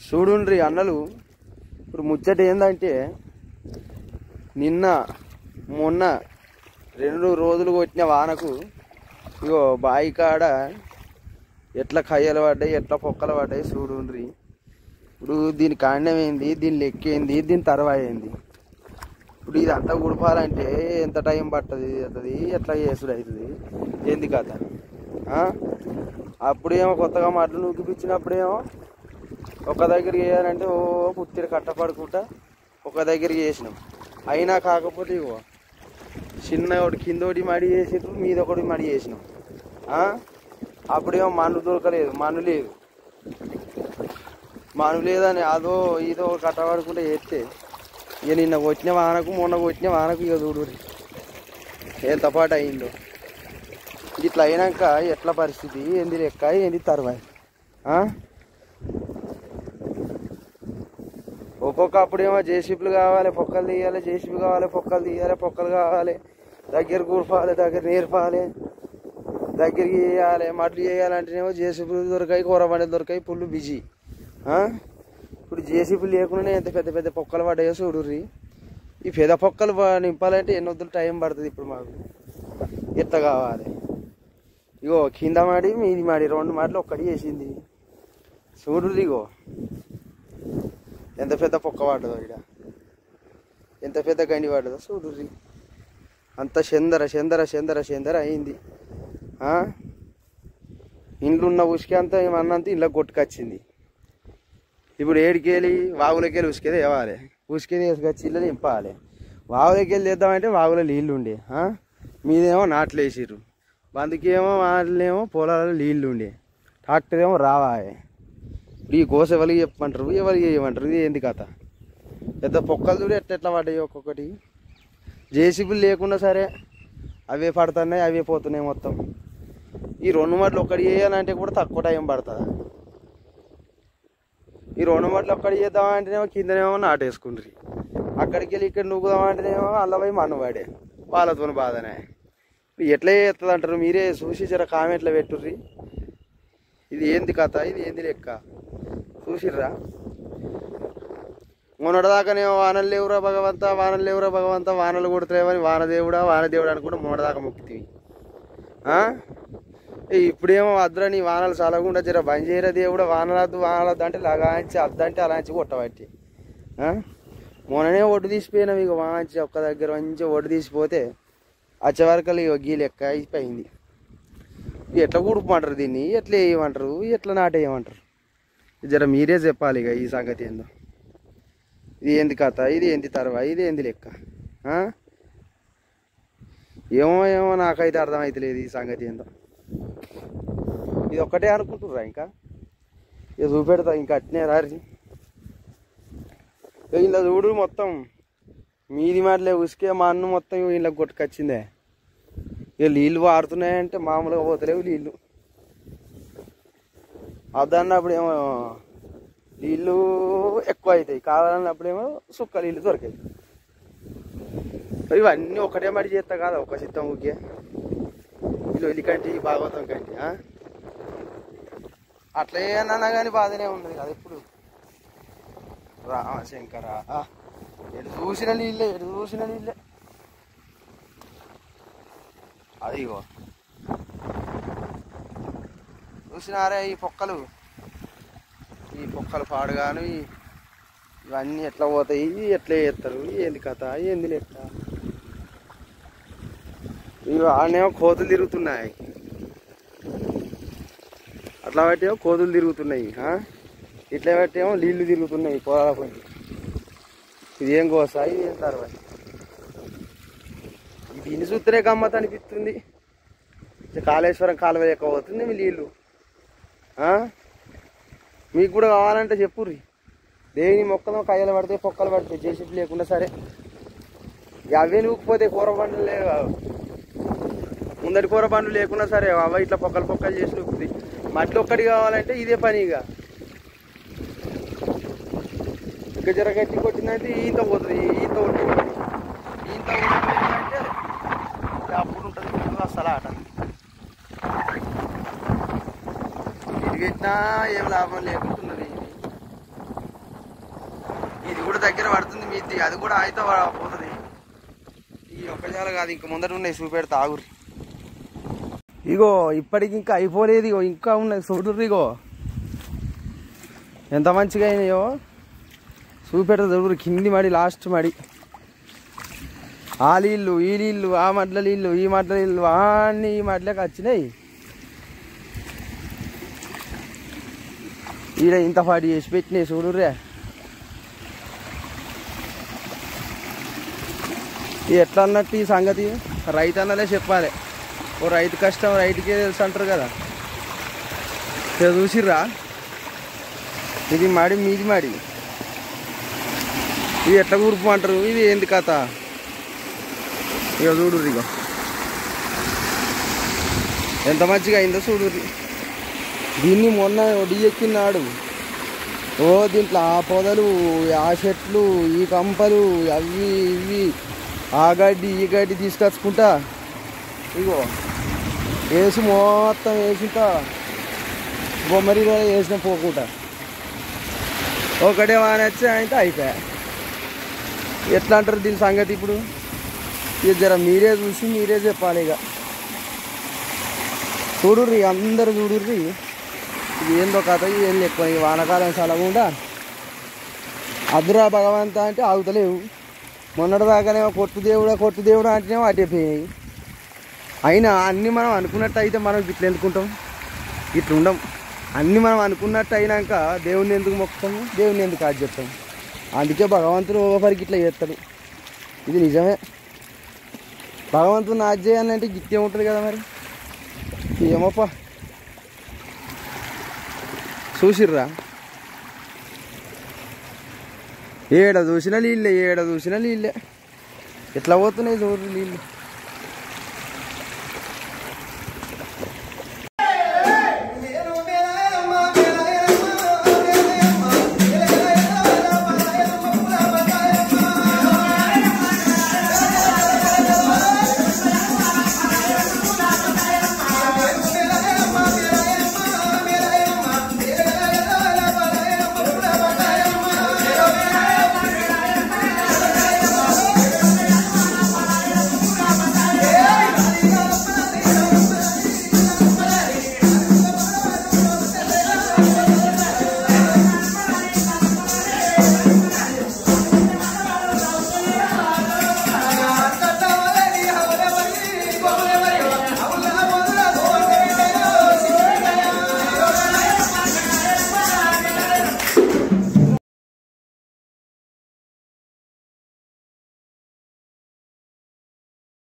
చూడుండ్రి అన్నలు ఇప్పుడు ముచ్చట ఏందంటే నిన్న మొన్న రెండు రోజులు కొట్టిన వానకు ఇగో బావి కాడ ఎట్లా కయ్యలు పడ్డాయి ఎట్లా పొక్కలు పడ్డాయి చూడుండ్రి ఇప్పుడు దీని కాండం ఏంది దీని లెక్క ఏంది దీని తర్వాయి ఏంది ఇప్పుడు ఇదంతా ఉడపాలంటే ఎంత టైం పట్టది అవుతుంది ఎట్లా చేసుడు అవుతుంది ఏంది కథ ఆ? అప్పుడేమో కొత్తగా మడ్లు నూకిపించినప్పుడేమో ఒక దగ్గరికి వేయాలంటే ఓ పుత్తిరి కట్టపడుకుంటా ఒక దగ్గరికి వేసినాం అయినా కాకపోతే ఇగో చిన్న ఒకటి కింద ఒకటి మడి చేసిండ్రు మీద ఒకటి మడి చేసినాం ఆ? అప్పుడేమో మన్ను దొరకలేదు మన్ను లేదు మన్ను లేదని అదో ఇదో కట్టబడుకుంటే చేస్తే ఇక నిన్న వచ్చిన వానకు మొన్న వచ్చిన వానకు ఇక చూడు ఎంత పాటు అయిందో ఇట్లా అయినాక ఎట్లా పరిస్థితి ఏంది లెక్క ఏంది తర్వాయి ఆ? ఒక్కొక్క అప్పుడేమో జేసీబీలు కావాలి పొక్కలు తీయాలి జేసీబీ కావాలి పొక్కలు తీయాలి పొక్కలు కావాలి దగ్గర కూర్పాలి దగ్గర నేర్పాలి దగ్గరికి చేయాలి మట్లు చేయాలంటేనేమో జేసీబీలు దొరికాయి కూర బండి దొరికాయి పుల్లు బిజీ ఆ? ఇప్పుడు జేసీబీ లేకుండానే ఎంత పెద్ద పెద్ద పొక్కలు పడ్డాయో చూడుర్రి ఈ పెద్ద పొక్కలు ప- నింపాలంటే ఎన్ని వద్దులు టైం పడుతుంది ఇప్పుడు మాకు ఎట్ట కావాలి ఇగో కింద మాడి మీది మాడి రెండు మాటలు ఒక్కటి చేసింది చూడుర్రి ఇగో ఎంత పెద్ద పొక్క పడ్డదో ఇక్కడ ఎంత పెద్ద గండి పడ్డదో చూడుర్రి అంత చందర చందర చందర చందర అయింది ఆ? ఇండ్లున్న ఉసుక అంతా ఏమన్నంత ఇళ్ళకి కొట్టుకొచ్చింది ఇప్పుడు ఏడికెళ్ళి వాగులకి వెళ్ళి ఉసుకేది వేవాలి ఉసుకేది వేసుకొచ్చి ఇళ్ళని నింపాలి వాగులకి వెళ్ళి తెద్దామంటే వాగులో నీళ్ళు ఉండే ఆ? మీదేమో నాట్లు వేసిర్రు బందుకేమో వాటిలేమో పొలాలలో నీళ్ళు ఉండే ట్రాక్టర్ ఏమో రావాలి ఇప్పుడు ఈ కోస ఎవరికి చెప్పమంటారు ఎవరికి చేయమంటారు ఇది ఏంది కథ పెద్ద పొక్కలు చూడు ఎట్ట ఎట్లా పడ్డాయి ఒక్కొక్కటి జేసీబీలు లేకుండా సరే అవే పడుతున్నాయి అవే పోతున్నాయి మొత్తం ఈ రెండు మట్లు ఒక్కటి చేయాలంటే కూడా తక్కువ టైం పడుతుంది ఈ రెండు మట్లు ఒక్కటి చేద్దామంటేనేమో కిందనేమో నాటేసుకుండ్రి అక్కడికి వెళ్ళి ఇక్కడ నూకుదామంటేనేమో అల్లవై మన్నువాడే వాళ్ళతో బాధనే ఇప్పుడు ఎట్లా చేస్తుంది అంటారు మీరే చూసి జర కామెంట్లో పెట్టుర్రి ఇది ఏంది కథ ఇది ఏంది లెక్క చూసిర్రా మొన్నటిదాకానేమో వానలు లేవురా భగవంత వానలు లేవురా భగవంత వానలు కొడుతున్నాయని వానదేవుడా వానదేవుడు అనుకుంటే మొన్నటిదాకా మొక్కితివి ఆ? ఏ ఇప్పుడేమో అద్దురా నీ వానలు చల్లకుండా జర బంద్ చేయరా దేవుడా వానలద్దు వానలద్దు అంటే లగాంచి అద్దంటే అలాంచి కొట్టబట్టి ఆ? మొన్ననే ఒడ్డు తీసిపోయినావు ఇక వాంచి ఒక్క దగ్గర మంచి ఒడ్డు తీసిపోతే వచ్చేవరకలు ఇక గీ లెక్క అయిపోయింది ఎట్లా కూడుకోమంటారు దీన్ని ఎట్లా వేయమంటారు ఎట్లా నాటేయమంటారు జర మీరే చెప్పాలి ఇక ఈ సంగతి ఏందో ఇది ఏంది కథ ఇది ఏంది తర్వా ఇది ఏంది లెక్క ఆ? ఏమో ఏమో నాకైతే అర్థమైతలేదు ఈ సంగతి ఏందో ఇది ఒక్కటే అనుకుంటుర్రా ఇంకా ఇక చూపెడతా ఇంకా అట్నే రారి ఇక ఇలా చూడు మొత్తం మీది మాటలే ఉసికే మా అన్ను మొత్తం ఇలా కొట్టుకొచ్చిందే ఇక నీళ్ళు వాడుతున్నాయంటే మామూలుగా పోతలేవు నీళ్ళు అదన్నప్పుడు ఏమో నీళ్ళు ఎక్కువ అవుతాయి కావాలన్నప్పుడేమో సుక్క నీళ్ళు దొరికాయి ఇవన్నీ ఒకటే మడి చేస్తా కాదా ఒక చిత్తం ఊకే వీళ్ళు వెళ్ళి కంటి భాగవతం కంటి ఆ? అట్లా ఏమన్నా కానీ బాధనే ఉన్నది కదా ఇప్పుడు రామశంకర ఆ, ఎటు చూసిన నీళ్ళే ఎటు చూసిన నీళ్ళే అదిగో చూసినారే ఈ పొక్కలు ఈ పొక్కలు పాడుగాను ఈ- ఇవన్నీ ఎట్లా పోతాయి ఎట్లా చేస్తారు ఏంది కథ ఏంది లెక్క ఇవి ఆడనేమో కోతులు తిరుగుతున్నాయి అట్లా బట్టేమో కోతులు తిరుగుతున్నాయి ఆ? ఇట్లా బట్టేమో నీళ్లు తిరుగుతున్నాయి పొలాల పొంచి ఇది ఏం కోసా ఇది ఏం తర్వాత దీన్ని చూస్తేనే గమ్మత్ అనిపిస్తుంది ఇక కాళేశ్వరం కాలువ ఎక్కువ పోతుంది మీ నీళ్ళు ఆ? మీకు కూడా కావాలంటే చెప్పుర్రి దేని మొక్కలు కయ్యలు పడతాయి పొక్కలు పడతాయి జేసీబీ లేకుండా సరే ఇక అవే నూకపోతే కూర బండ్లు లే ముందటి కూర బండ్లు లేకున్నా సరే అవ ఇట్లా పొక్కలు పొక్కలు చేసి నూపుతుంది మట్టి ఒక్కటి కావాలంటే ఇదే పని ఇక ఇక జర గట్టి కొట్టిందంటే ఈత పోతుంది ఈత ఉంటుంది ఈత ఉండిపోయిందంటే ఇక అప్పుడు ఉంటుంది అసలు ఆట ఇది పెట్టినా ఏం లాభం లేకుంటున్నది బోర్డు దగ్గర పడుతుంది మీది అది కూడా అయితే పోతుంది ఈ ఒక్క జాల కాదు ఇంక ముందర ఉన్నాయి చూపెడతా ఆగురు ఇగో ఇప్పటికి ఇంకా అయిపోలేదు ఇగో ఇంకా ఉన్నాయి చూడుర్రు ఇగో ఎంత మంచిగా అయినాయో చూపెడతా చూడురు కింది మడి లాస్ట్ మడి ఆ నీళ్ళు ఈ నీళ్ళు ఆ మడ్ల నీళ్ళు ఈ మడ్ల నీళ్ళు అన్నీ ఈ మడ్లకి వచ్చినాయి ఈడ ఇంత పాటి చేసి పెట్టినాయి చూడుర్రే ఇది ఎట్లా అన్నట్టు ఈ సంగతి రైతు అన్నలే చెప్పాలి ఓ రైతు కష్టం రైతుకే తెలుసు అంటారు కదా ఇక చూసిర్రా ఇది మాడి మీది మాడి ఇది ఎట్లా కూర్పు అంటారు ఇది ఏంది కథ ఇక చూడు ఇక ఎంత మంచిగా అయిందో చూడు దీన్ని మొన్న ఒడి ఎక్కినాడు ఓ దీంట్లో ఆ పొదలు ఆ చెట్లు ఈ కంపలు అవి ఇవి ఆ గడ్డి ఈ గడ్డి తీసుకొచ్చుకుంటా ఇగో వేసి మొత్తం వేసింటా బొమ్మరిలో వేసిన పోకుండా ఒకటే వాన వచ్చి అయితే అయిపోయా ఎట్లా అంటారు దీని సంగతి ఇప్పుడు ఇక జర మీరే చూసి మీరే చెప్పాలి ఇక చూడుర్రి అందరు చూడుర్రి ఇది ఏందో కథ ఇది ఏం ఎక్కువ ఈ వానకాలం సలగుండా అదురా భగవంత అంటే ఆగుతలేవు మొన్నటి దాకానేమో కొట్టు దేవుడా కొట్టు దేవుడా అంటేనేమో అటే పోయినాయి అయినా అన్నీ మనం అనుకున్నట్టు అయితే మనం ఇట్లా ఎందుకుంటాం ఇట్లా ఉండం అన్నీ మనం అనుకున్నట్టు అయినాక దేవుణ్ణి ఎందుకు మొక్కుతాము దేవుణ్ణి ఎందుకు అది చెప్తాం అందుకే భగవంతుడు ఒకరికి ఇట్లా చేస్తాడు ఇది నిజమే భగవంతుని ఆజ్ చేయాలంటే గిట్టే ఉంటుంది కదా మరి ఏమోపా చూసిర్రా ఏడ చూసిన నీళ్ళే ఏడ చూసిన నీళ్ళే ఎట్లా పోతున్నాయి చూడు నీళ్ళు